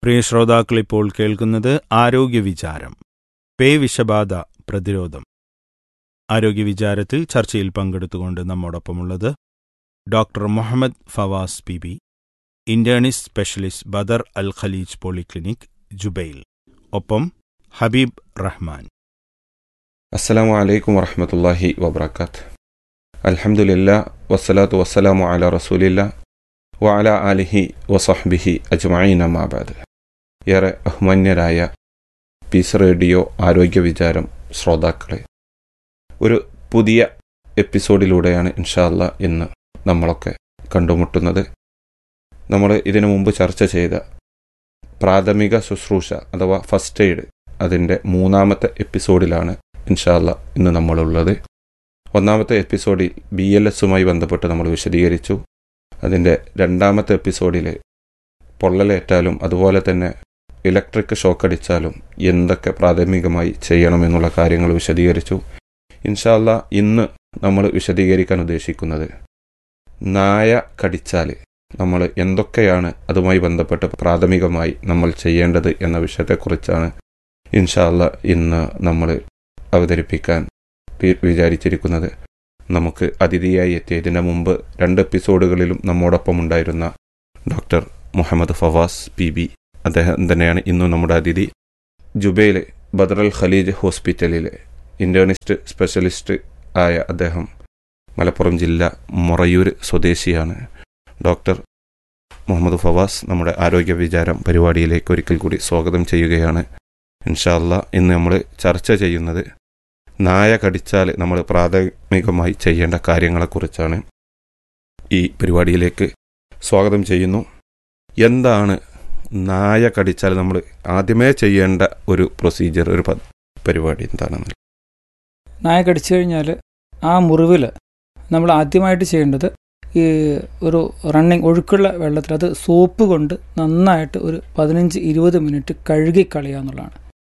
പ്രിയ ശ്രോതാക്കൾ ഇപ്പോൾ കേൾക്കുന്നത് ആരോഗ്യ വിചാരം പേ വിഷബാധ പ്രതിരോധം ആരോഗ്യ വിചാരത്തിൽ ചർച്ചയിൽ പങ്കെടുത്തുകൊണ്ട് നമ്മോടൊപ്പമുള്ളത് doctor Muhammad Fawaz P B internist specialist Badar Al Khaleej polyclinic Jubail ഒപ്പം ഹബീബ് റഹ്മാൻ അസ്സലാമു അലൈക്കും വറഹമത്തല്ലാഹി വബർക്കാത്ത് അൽഹംദുലില്ല വസ്സലാത്തു വസ്സലാമു അല റസൂലില്ല വഅല ആലിഹി വസഹ്ബിഹി അജ്മഈൻ അമാബാദ് ഏറെ ബഹുമാന്യരായ പീസ് റേഡിയോ ആരോഗ്യ വിചാരം ശ്രോതാക്കളെ ഒരു പുതിയ എപ്പിസോഡിലൂടെയാണ് ഇൻഷാല്ല ഇന്ന് നമ്മളൊക്കെ കണ്ടുമുട്ടുന്നത് നമ്മൾ ഇതിനു മുമ്പ് ചർച്ച ചെയ്ത പ്രാഥമിക ശുശ്രൂഷ അഥവാ ഫസ്റ്റ് എയ്ഡ് അതിൻ്റെ മൂന്നാമത്തെ എപ്പിസോഡിലാണ് ഇൻഷാല്ല ഇന്ന് നമ്മളുള്ളത് ഒന്നാമത്തെ എപ്പിസോഡിൽ ബി എൽ എസുമായി ബന്ധപ്പെട്ട് നമ്മൾ വിശദീകരിച്ചു അതിൻ്റെ രണ്ടാമത്തെ എപ്പിസോഡിൽ പൊള്ളലേറ്റാലും അതുപോലെ തന്നെ ഇലക്ട്രിക് ഷോക്ക് അടിച്ചാലും എന്തൊക്കെ പ്രാഥമികമായി ചെയ്യണമെന്നുള്ള കാര്യങ്ങൾ വിശദീകരിച്ചു ഇൻഷാല്ല ഇന്ന് നമ്മൾ വിശദീകരിക്കാൻ ഉദ്ദേശിക്കുന്നത് നായ കടിച്ചാൽ നമ്മൾ എന്തൊക്കെയാണ് അതുമായി ബന്ധപ്പെട്ട് പ്രാഥമികമായി നമ്മൾ ചെയ്യേണ്ടത് എന്ന വിഷയത്തെക്കുറിച്ചാണ് ഇൻഷാല്ല ഇന്ന് നമ്മൾ അവതരിപ്പിക്കാൻ വിചാരിച്ചിരിക്കുന്നത് നമുക്ക് അതിഥിയായി എത്തിയ ഇതിനു മുമ്പ് രണ്ട് എപ്പിസോഡുകളിലും നമ്മോടൊപ്പം ഉണ്ടായിരുന്ന doctor Muhammad Fawaz P B അദ്ദേഹം തന്നെയാണ് ഇന്നും നമ്മുടെ അതിഥി ജുബൈലെ ബദറൽ ഖലീജ് ഹോസ്പിറ്റലിലെ ഇന്റേണിസ്റ്റ് സ്പെഷ്യലിസ്റ്റ് ആയ അദ്ദേഹം മലപ്പുറം ജില്ല മൊറയൂർ സ്വദേശിയാണ് ഡോക്ടർ മുഹമ്മദ് ഫവാസ് നമ്മുടെ ആരോഗ്യ വിചാരം പരിപാടിയിലേക്ക് ഒരിക്കൽ കൂടി സ്വാഗതം ചെയ്യുകയാണ് ഇൻഷാല്ല ഇന്ന് നമ്മൾ ചർച്ച ചെയ്യുന്നത് നായ കടിച്ചാൽ നമ്മൾ പ്രാഥമികമായി ചെയ്യേണ്ട കാര്യങ്ങളെക്കുറിച്ചാണ് ഈ പരിപാടിയിലേക്ക് സ്വാഗതം ചെയ്യുന്നു എന്താണ് നായ കടിച്ചാൽ നമ്മൾ ആദ്യമേ ചെയ്യേണ്ട ഒരു പ്രൊസീജിയർ ഒരു പരിപാടി എന്താണെന്ന് നായ കടിച്ചു കഴിഞ്ഞാൽ ആ മുറിവിൽ നമ്മൾ ആദ്യമായിട്ട് ചെയ്യേണ്ടത് ഈ ഒരു റണ്ണിങ് ഒഴുക്കുള്ള വെള്ളത്തിൽ അത് സോപ്പ് കൊണ്ട് നന്നായിട്ട് ഒരു പതിനഞ്ച് ഇരുപത് മിനിറ്റ് കഴുകി കളയുക എന്നുള്ളതാണ്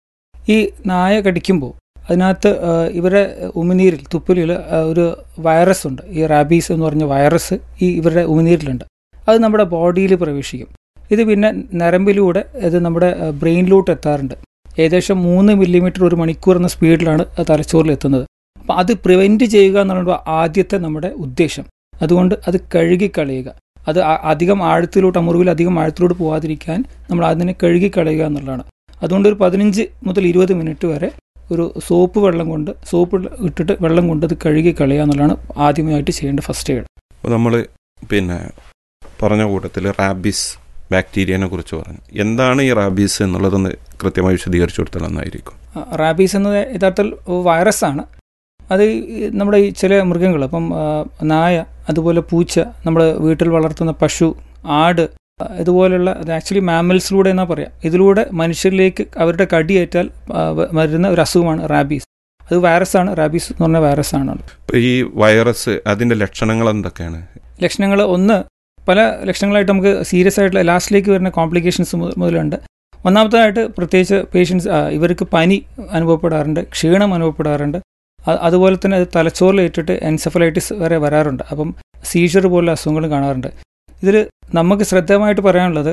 ഈ നായ കടിക്കുമ്പോൾ അതിനകത്ത് ഇവരുടെ ഉമിനീരിൽ തുപ്പലിൽ ഒരു വൈറസ് ഉണ്ട് ഈ റാബീസ് എന്ന് പറഞ്ഞ വൈറസ് ഈ ഇവരുടെ ഉമിനീരിലുണ്ട് അത് നമ്മുടെ ബോഡിയിൽ പ്രവേശിക്കും ഇത് പിന്നെ നരമ്പിലൂടെ ഇത് നമ്മുടെ ബ്രെയിനിലോട്ട് എത്താറുണ്ട് ഏകദേശം മൂന്ന് മില്ലിമീറ്റർ ഒരു മണിക്കൂർ എന്ന സ്പീഡിലാണ് തലച്ചോറിൽ എത്തുന്നത് അപ്പം അത് പ്രിവെൻറ്റ് ചെയ്യുക എന്നുള്ളത് ആദ്യത്തെ നമ്മുടെ ഉദ്ദേശം അതുകൊണ്ട് അത് കഴുകി കളയുക അത് അധികം ആഴത്തിലോട്ട് മുറിവിൽ അധികം ആഴത്തിലോട്ട് പോകാതിരിക്കാൻ നമ്മൾ അതിനെ കഴുകി കളയുക എന്നുള്ളതാണ് അതുകൊണ്ട് ഒരു പതിനഞ്ച് മുതൽ ഇരുപത് മിനിറ്റ് വരെ ഒരു സോപ്പ് വെള്ളം കൊണ്ട് സോപ്പ് ഇട്ടിട്ട് വെള്ളം കൊണ്ട് അത് കഴുകി കളയുക എന്നുള്ളതാണ് ആദ്യമായിട്ട് ചെയ്യേണ്ട ഫസ്റ്റ് എയ്ഡ് അപ്പോൾ നമ്മൾ പിന്നെ പറഞ്ഞ കൂട്ടത്തിൽ റാബീസ് ബാക്ടീരിയനെ കുറിച്ച് പറഞ്ഞു എന്താണ് ഈ റാബീസ് എന്നുള്ളതൊന്ന് കൃത്യമായി വിശദീകരിച്ചു കൊടുത്താൽ നന്നായിരിക്കും റാബീസ് എന്നത് യഥാർത്ഥത്തിൽ വൈറസാണ് അത് നമ്മുടെ ഈ ചില മൃഗങ്ങൾ അപ്പം നായ അതുപോലെ പൂച്ച നമ്മൾ വീട്ടിൽ വളർത്തുന്ന പശു ആട് ഇതുപോലുള്ള അത് ആക്ച്വലി മാമൽസിലൂടെ എന്നാ പറയാം ഇതിലൂടെ മനുഷ്യരിലേക്ക് അവരുടെ കടിയേറ്റാൽ വരുന്ന ഒരു അസുഖമാണ് റാബീസ് അത് വൈറസാണ് റാബീസ് എന്ന് പറഞ്ഞ വൈറസാണ് ഈ വൈറസ് അതിന്റെ ലക്ഷണങ്ങൾ എന്തൊക്കെയാണ് ലക്ഷണങ്ങൾ ഒന്ന് പല ലക്ഷണങ്ങളായിട്ട് നമുക്ക് സീരിയസ് ആയിട്ടുള്ള ലാസ്റ്റിലേക്ക് വരുന്ന കോംപ്ലിക്കേഷൻസ് മുതലുണ്ട് ഒന്നാമതായിട്ട് പ്രത്യേകിച്ച് പേഷ്യൻസ് ഇവർക്ക് പനി അനുഭവപ്പെടാറുണ്ട് ക്ഷീണം അനുഭവപ്പെടാറുണ്ട് അതുപോലെ തന്നെ അത് തലച്ചോറിലേറ്റിട്ട് എൻസെഫലൈറ്റിസ് വരെ വരാറുണ്ട് അപ്പം സീഷർ പോലുള്ള അസുഖങ്ങളും കാണാറുണ്ട് ഇതിൽ നമുക്ക് ശ്രദ്ധമായിട്ട് പറയാനുള്ളത്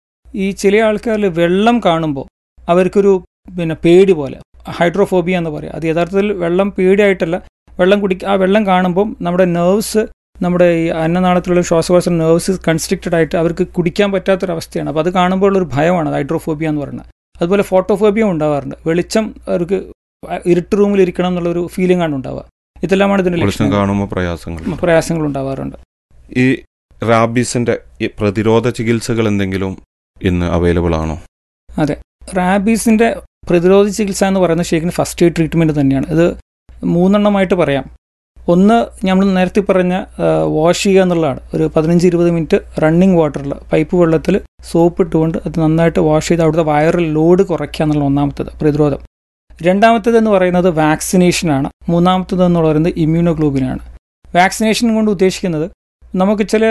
ഈ ചില ആൾക്കാരിൽ വെള്ളം കാണുമ്പോൾ അവർക്കൊരു പിന്നെ പേടി പോലെ ഹൈഡ്രോഫോബിയ എന്ന് പറയാം അത് യഥാർത്ഥത്തിൽ വെള്ളം പേടിയായിട്ടല്ല വെള്ളം കുടി ആ വെള്ളം കാണുമ്പം നമ്മുടെ നെർവ്സ് നമ്മുടെ ഈ അന്നനാളത്തിലുള്ള ശ്വാസകോശ നെർവ്സ് കൺസ്ട്രിക്റ്റഡ് ആയിട്ട് അവർക്ക് കുടിക്കാൻ പറ്റാത്തൊരവസ്ഥയാണ് അപ്പോൾ അത് കാണുമ്പോൾ ഒരു ഭയമാണ് ഹൈഡ്രോഫോബിയ എന്ന് പറയുന്നത് അതുപോലെ ഫോട്ടോഫോബിയ ഉണ്ടാവാറുണ്ട് വെളിച്ചം അവർക്ക് ഇരുട്ട് റൂമിൽ ഇരിക്കണം എന്നുള്ള ഒരു ഫീലിംഗ് ആണ് ഉണ്ടാവുക ഇതെല്ലാമാണ് ഇതിന്റെ ലക്ഷണം കാണുമ്പോൾ പ്രയാസങ്ങൾ പ്രയാസങ്ങൾ ഉണ്ടാവാറുണ്ട് ഈ റാബീസിന്റെ ഈ പ്രതിരോധ ചികിത്സകൾ എന്തെങ്കിലും ഇന്ന് അവൈലബിൾ ആണോ അതെ റാബീസിന്റെ പ്രതിരോധ ചികിത്സ എന്ന് പറയുന്നത് ശരിക്കും ഫസ്റ്റ് എയ്ഡ് ട്രീറ്റ്മെന്റ് തന്നെയാണ് ഇത് മൂന്നെണ്ണമായിട്ട് പറയാം ഒന്ന് നമ്മൾ നേരത്തെ പറഞ്ഞ വാഷ് ചെയ്യുക എന്നുള്ളതാണ് ഒരു പതിനഞ്ച് ഇരുപത് മിനിറ്റ് റണ്ണിങ് വാട്ടറിൽ പൈപ്പ് വെള്ളത്തിൽ സോപ്പ് ഇട്ടുകൊണ്ട് അത് നന്നായിട്ട് വാഷ് ചെയ്ത് അവിടുത്തെ വയറിൽ ലോഡ് കുറയ്ക്കുക എന്നുള്ള ഒന്നാമത്തത് പ്രതിരോധം രണ്ടാമത്തേത് എന്ന് പറയുന്നത് വാക്സിനേഷനാണ് മൂന്നാമത്തേത് എന്ന് പറയുന്നത് ഇമ്മ്യൂണോഗ്ലോബിനാണ് വാക്സിനേഷൻ കൊണ്ട് ഉദ്ദേശിക്കുന്നത് നമുക്ക് ചില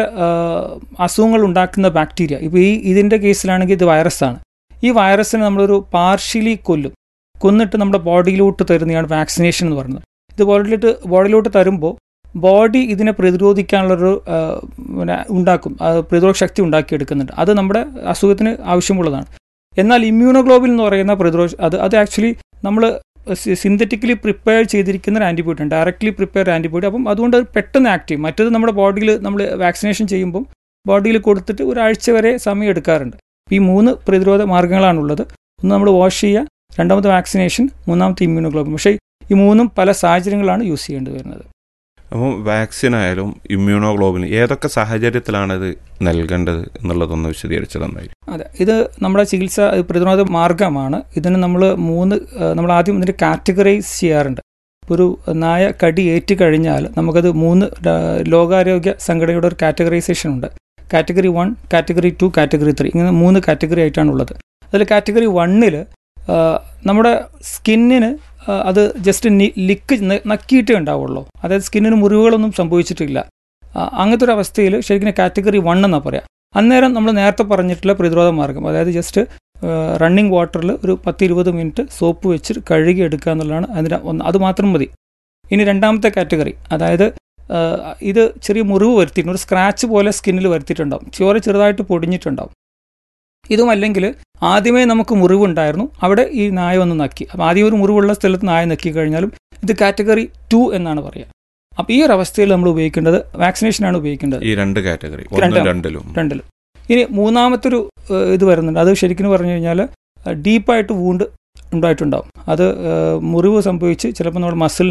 അസുഖങ്ങൾ ഉണ്ടാക്കുന്ന ബാക്ടീരിയ ഇപ്പോൾ ഈ ഇതിൻ്റെ കേസിലാണെങ്കിൽ ഇത് വൈറസാണ് ഈ വൈറസിനെ നമ്മളൊരു പാർഷ്യലി കൊല്ലും കൊന്നിട്ട് നമ്മുടെ ബോഡിയിലോട്ട് തരുന്നതാണ് വാക്സിനേഷൻ എന്ന് പറയുന്നത് ഇത് ബോഡിയിലോട്ട് ബോഡിയിലോട്ട് തരുമ്പോൾ ബോഡി ഇതിനെ പ്രതിരോധിക്കാനുള്ളൊരു പിന്നെ ഉണ്ടാക്കും പ്രതിരോധ ശക്തി ഉണ്ടാക്കിയെടുക്കുന്നുണ്ട് അത് നമ്മുടെ അസുഖത്തിന് ആവശ്യമുള്ളതാണ് എന്നാൽ ഇമ്മ്യൂണോഗ്ലോബിൻ എന്ന് പറയുന്ന പ്രതിരോധ അത് അത് ആക്ച്വലി നമ്മൾ സിന്തറ്റിക്കലി പ്രിപ്പയർ ചെയ്തിരിക്കുന്ന ഒരു ആൻറ്റിബയോട്ടി ആണ് ഡയറക്റ്റ്ലി പ്രിപ്പയർ ആൻറ്റിബയോട്ടി അപ്പം അതുകൊണ്ട് അത് പെട്ടെന്ന് ആക്ട് ചെയ്യും മറ്റത് നമ്മുടെ ബോഡിയിൽ നമ്മൾ വാക്സിനേഷൻ ചെയ്യുമ്പം ബോഡിയിൽ കൊടുത്തിട്ട് ഒരാഴ്ച വരെ സമയം എടുക്കാറുണ്ട് ഈ മൂന്ന് പ്രതിരോധ മാർഗ്ഗങ്ങളാണുള്ളത് ഒന്ന് നമ്മൾ വാഷ് ചെയ്യുക രണ്ടാമത്തെ വാക്സിനേഷൻ മൂന്നാമത്തെ ഇമ്മ്യൂണോഗ്ലോബിൻ പക്ഷേ ഈ മൂന്നും പല സാഹചര്യങ്ങളാണ് യൂസ് ചെയ്യേണ്ടി വരുന്നത് അപ്പം വാക്സിൻ ആയാലും ഇമ്മ്യൂണോഗ്ലോബിൻ ഏതൊക്കെ സാഹചര്യത്തിലാണ് ഇത് നൽകേണ്ടത് എന്നുള്ളതൊന്ന് വിശദീകരിച്ചു തന്നായി അതെ ഇത് നമ്മുടെ ചികിത്സ ഇത് പ്രതിരോധ മാർഗമാണ് ഇതിന് നമ്മൾ മൂന്ന് ഏഹ്, നമ്മൾ ആദ്യം ഇതിന് കാറ്റഗറൈസ് ചെയ്യാറുണ്ട് ഇപ്പോൾ ഒരു നായ കടി ഏറ്റ് കഴിഞ്ഞാൽ നമുക്കത് മൂന്ന് ഡ- ലോകാരോഗ്യ സംഘടനയുടെ ഒരു കാറ്റഗറൈസേഷൻ ഉണ്ട് category one category two category three ഇങ്ങനെ മൂന്ന് കാറ്റഗറി ആയിട്ടാണ് ഉള്ളത് അതിൽ കാറ്റഗറി വണ്ണിൽ നമ്മുടെ സ്കിന്നിന് അത് ജസ്റ്റ് ലിക്ക് നക്കിയിട്ടേ ഉണ്ടാവുള്ളൂ അതായത് സ്കിന്നിന് മുറിവുകളൊന്നും സംഭവിച്ചിട്ടില്ല ആ, അങ്ങനത്തെ ഒരു അവസ്ഥയിൽ ശരിക്കും കാറ്റഗറി വൺ എന്നാണ് പറയാം അന്നേരം നമ്മൾ നേരത്തെ പറഞ്ഞിട്ടുള്ള പ്രതിരോധ മാർഗം അതായത് ജസ്റ്റ് റണ്ണിങ് വാട്ടറിൽ ഒരു പത്ത് ഇരുപത് മിനിറ്റ് സോപ്പ് വെച്ച് കഴുകി എടുക്കുക എന്നുള്ളതാണ് അതിന് ഒന്ന് അത് മാത്രം മതി ഇനി രണ്ടാമത്തെ കാറ്റഗറി അതായത് ആ, ഇത് ചെറിയ മുറിവ് വരുത്തിയിട്ടുണ്ട് ഒരു സ്ക്രാച്ച് പോലെ സ്കിന്നിൽ വരുത്തിയിട്ടുണ്ടാവും ചോര ചെറുതായിട്ട് പൊടിഞ്ഞിട്ടുണ്ടാവും ഇതുമല്ലെങ്കിൽ ആദ്യമേ നമുക്ക് മുറിവുണ്ടായിരുന്നു അവിടെ ഈ നായ ഒന്ന് നക്കി അപ്പം ആദ്യം ഒരു മുറിവുള്ള സ്ഥലത്ത് നായ നക്കി കഴിഞ്ഞാലും ഇത് കാറ്റഗറി ടു എന്നാണ് പറയുക അപ്പോൾ ഈ ഒരു അവസ്ഥയിൽ നമ്മൾ ഉപയോഗിക്കേണ്ടത് വാക്സിനേഷനാണ് ഉപയോഗിക്കേണ്ടത് ഈ രണ്ട് കാറ്റഗറി ഒന്നും രണ്ടാം. രണ്ടിലും രണ്ടിലും ഇനി മൂന്നാമത്തൊരു ഏഹ്, ഇത് വരുന്നുണ്ട് അത് ശരിക്കും പറഞ്ഞു കഴിഞ്ഞാൽ ഡീപ്പായിട്ട് വൂണ്ട് ഉണ്ടായിട്ടുണ്ടാവും അത് ഏഹ്, മുറിവ് സംഭവിച്ച് ചിലപ്പോൾ നമ്മുടെ മസിൽ